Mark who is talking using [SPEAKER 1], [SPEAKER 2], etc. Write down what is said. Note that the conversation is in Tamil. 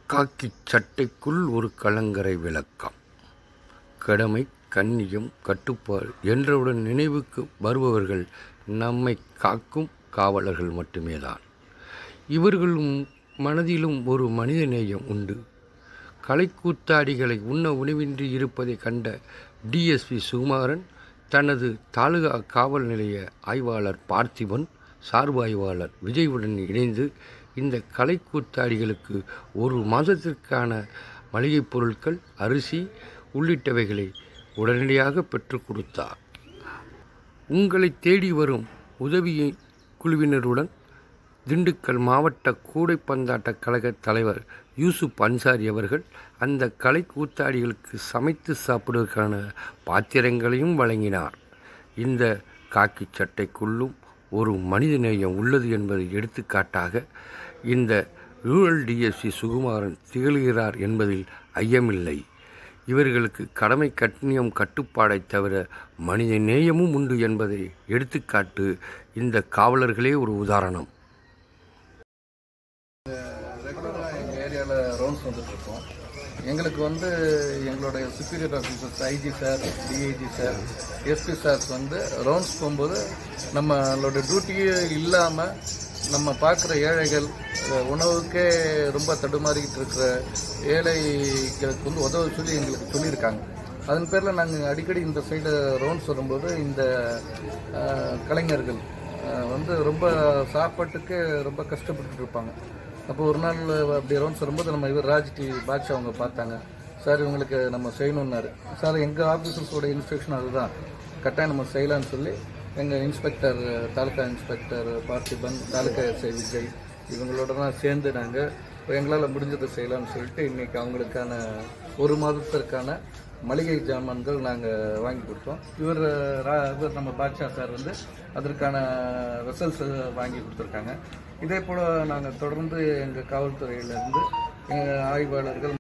[SPEAKER 1] காக்கிச் சட்டைக்குள் ஒரு கலங்கரை விளக்கம் கடமை கண்ணியம் கட்டுப்பாடு என்றவுடன் நினைவுக்கு வருபவர்கள் நம்மை காக்கும் காவலர்கள் மட்டுமேதான் இவர்களும் மனதிலும் ஒரு மனிதநேயம் உண்டு கலைக்கூத்தாடிகளை உண்ண உணவின்றி இருப்பதை கண்ட டிஎஸ்பி சுகுமாரன் தனது தாலுகா காவல் நிலைய ஆய்வாளர் பார்த்திபன் சார்பு ஆய்வாளர் விஜயுடன் இணைந்து இந்த கலைக்கூத்தாடிகளுக்கு ஒரு மாதத்திற்கான மளிகைப் பொருட்கள் அரிசி உள்ளிட்டவைகளை உடனடியாக பெற்றுக் கொடுத்தார் உங்களை தேடி வரும் உதவி குழுவினருடன் திண்டுக்கல் மாவட்ட கூடைப்பந்தாட்ட கழக தலைவர் யூசுப் அன்சாரி அவர்கள் அந்த கலை கூத்தாடிகளுக்கு சமைத்து சாப்பிடுவதற்கான பாத்திரங்களையும் வழங்கினார் இந்த காக்கி சட்டைக்குள்ளும் ஒரு மனிதநேயம் உள்ளது என்பதை எடுத்துக்காட்டாக இந்த ரூரல் டிஎஸ்பி சுகுமாரன் திகழ்கிறார் என்பதில் ஐயமில்லை இவர்களுக்கு கடமை கண்ணியம் கட்டுப்பாடை தவிர மனித நேயமும் உண்டு என்பதை எடுத்துக்காட்டு இந்த காவலர்களே ஒரு உதாரணம்
[SPEAKER 2] ரெகுலராக எங்கள் ஏரியாவில் ரவுண்ட்ஸ் வந்துட்டுருக்கோம் எங்களுக்கு வந்து எங்களுடைய superior officers IG sir DIG sir SP sirs வந்து ரவுண்ட்ஸ் போகும்போது நம்மளோட டியூட்டியே இல்லாமல் நம்ம பார்க்குற ஏழைகள் அஹ், உணவுக்கே ரொம்ப தடுமாறிக்கிட்டு இருக்கிற ஏழைகளுக்கு வந்து உதவ சொல்லி எங்களுக்கு சொல்லியிருக்காங்க அதன் பேரில் நாங்கள் அடிக்கடி இந்த சைடு ரவுண்ட்ஸ் வரும்போது இந்த அஹ், கலைஞர்கள் அஹ், வந்து ரொம்ப சாப்பாட்டுக்கு ரொம்ப கஷ்டப்பட்டுட்டு இருப்பாங்க அப்போ ஒரு நாள் அப்படி ரவுண்ட்ஸ் வரும்போது நம்ம இவர் ராஜ் டி பாட்ஷா அவங்க பார்த்தாங்க சார் இவங்களுக்கு நம்ம செய்யணும்னாரு சார் எங்கள் ஆஃபீஸர்ஸோட இன்ஸ்ட்ரக்ஷன் அதுதான் கட்டாயம் நம்ம செய்யலாம்னு சொல்லி எங்கள் inspector taluka inspector Parthiban taluka SI Vijay இவங்களோட தான் சேர்ந்து நாங்கள் எங்களால் முடிஞ்சதை செய்யலாம்னு சொல்லிட்டு இன்னைக்கு அவங்களுக்கான ஒரு மாதத்திற்கான மளிகை ஜாமான்கள் நாங்கள் வாங்கி கொடுத்தோம் இவர் ரா- இவர் நம்ம பாட்ஷா சார் வந்து அதற்கான வெசல்ஸ் வாங்கி கொடுத்துருக்காங்க இதே போல் நாங்கள் தொடர்ந்து எங்கள் காவல்துறையிலேருந்து எங்கள் ஆய்வாளர்கள்